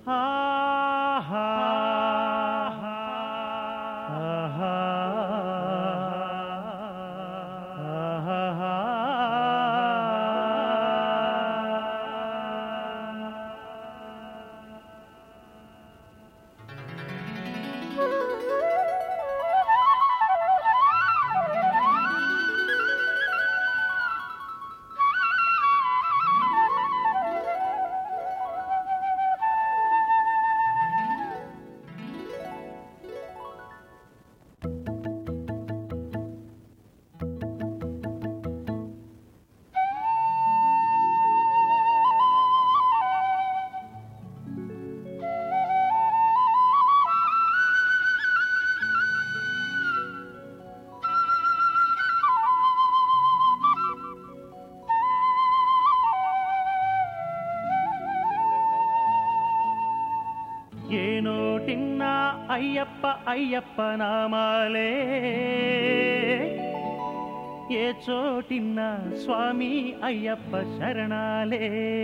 ఆహా ఆహా ఏ నోటిన్నా అయ్యప్ప అయ్యప్ప నామాలే ఏ చోటిన్నా స్వామి అయ్యప్ప శరణాలే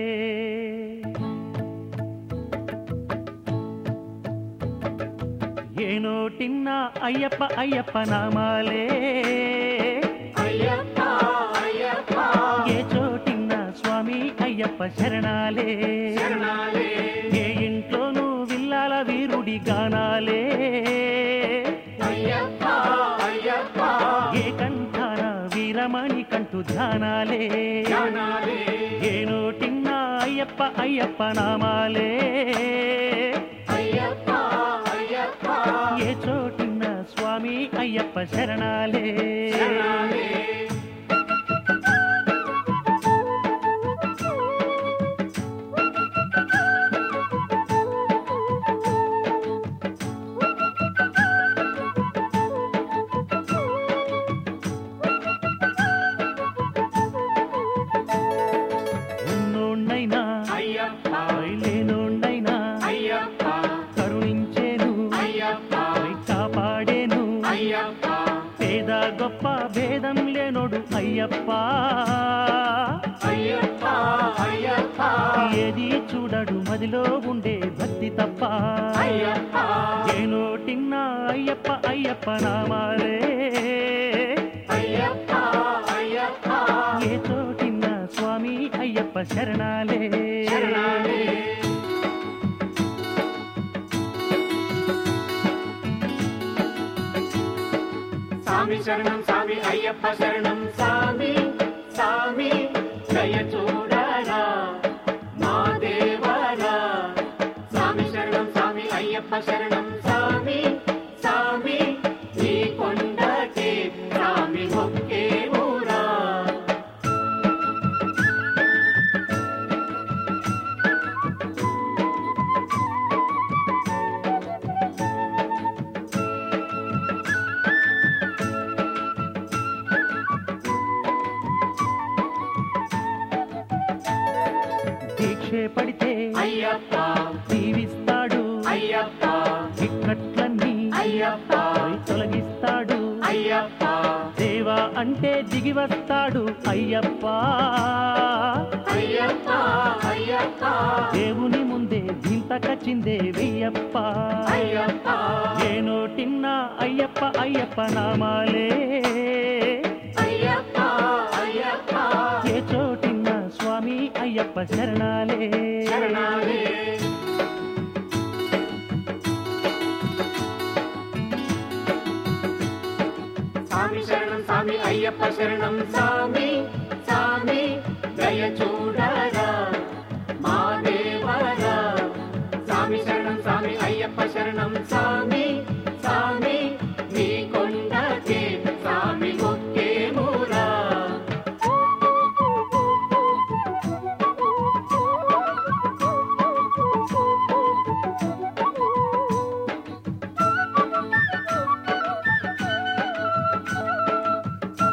ఏ నోటిన్నా అయ్యప్ప అయ్యప్ప నామాలే అయ్యప్ప అయ్యప్ప ఏ చోటిన్నా స్వామి అయ్యప్ప శరణాలే శరణాలే ఏ ఇంట్లోనూ విల్లాల వీరుడి గానాలే అయ్యప్ప అయ్యప్ప ఏ కంఠాన వీరమణి కంటు ధ్యానాలే శరణాలే ఏ నోటిన్నా అయ్యప్ప అయ్యప్ప నామాలే అయ్యప్ప అయ్యప్ప ఏ చోటిన్న స్వామి అయ్యప్ప శరణాలే శరణాలే ఉన్నోణ్ణైనా అయ్యప్ప లేనోణ్ణైనా అయ్యప్ప కరుణించేను అయ్యప్ప కాపాడేను అయ్యప్ప పేద గొప్ప భేదం లేనోడు అయ్యప్ప అయ్యప్ప అయ్యప్ప ఏది చూడడు మదిలో ఉండే భక్తి తప్ప అయ్యప్ప ఏ నోటిన్నా అయ్యప్ప అయ్యప్ప నామాలే అయ్యప్ప అయ్యప్ప ఏ చోటిన్నా స్వామి అయ్యప్ప శరణాలే శరణాలే స్వామి శరణం స్వామి అయ్యప్ప శరణం స్వామి స్వామి దయ చూడరా మా దేవరా స్వామి శరణం స్వామి అయ్యప్ప శరణం స్వామి స్వామి నీ కొండకే స్వామి మొక్కే ఊరా దీక్షే పడితే అయ్యప్ప దీవిస్తాడు అయ్యప్ప ఇక్కట్లన్నీ అయ్యప్ప తొలగిస్తాడు అయ్యప్ప దేవా అంటే దిగి వస్తాడు అయ్యప్ప అయ్యప్ప అయ్యప్ప దేవుని ముందే చింతకచిందే వెయ్యప్ప అయ్యప్ప ఏ నోటిన్నా అయ్యప్ప అయ్యప్ప నామాలే అయ్యప్ప అయ్యప్ప ఏ చోటిన్నా స్వామి అయ్యప్ప శరణాలే శరణాలే స్వామి శరణం స్వామి అయ్యప్ప శరణం స్వామి స్వామి దయ చూడరా మా దేవరా స్వామి శరణం స్వామి అయ్యప్ప శరణం స్వామి స్వామి నీ కొండకే స్వామి మొక్కే మూరా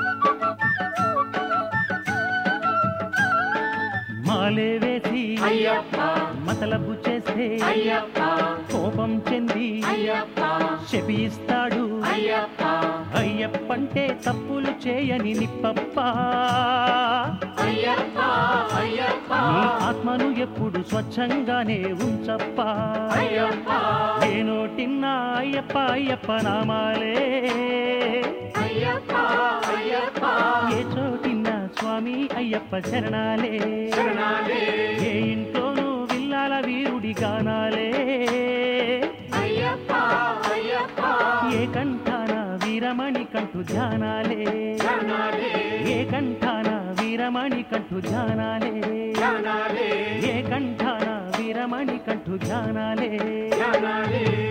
మాలే వేసి అయ్యప్ప అయ్యప్ప మతలబు చేస్తే అయ్యప్ప కోపం చెంది అయ్యప్ప శపిస్తాడు అయ్యప్ప అయ్యప్పంటే తప్పులు చేయని నిప్పప్ప అయ్యప్ప అయ్యప్ప నీ ఆత్మను ఎప్పుడు స్వచ్ఛంగానే ఉంచప్ప అయ్యప్ప ఏ నోటిన్నా అయ్యప్ప అయ్యప్ప నామాలే అయ్యప్ప అయ్యప్ప ఏ చోటిన్నా స్వామి అయ్యప్ప శరణాలే శరణాలే ఏ ఇంట్లోనూ విల్లాల వీరుడి గానాలే అయ్యప్ప అయ్యప్ప ఏ కంఠాన వీరమణి కంఠు ధ్యానాలే శరణాలే ఏ కంఠాన వీరమణి కంఠు ధ్యానాలే శరణాలే ఏ కంఠాన వీరమణి కంఠు ధ్యానాలే శరణాలే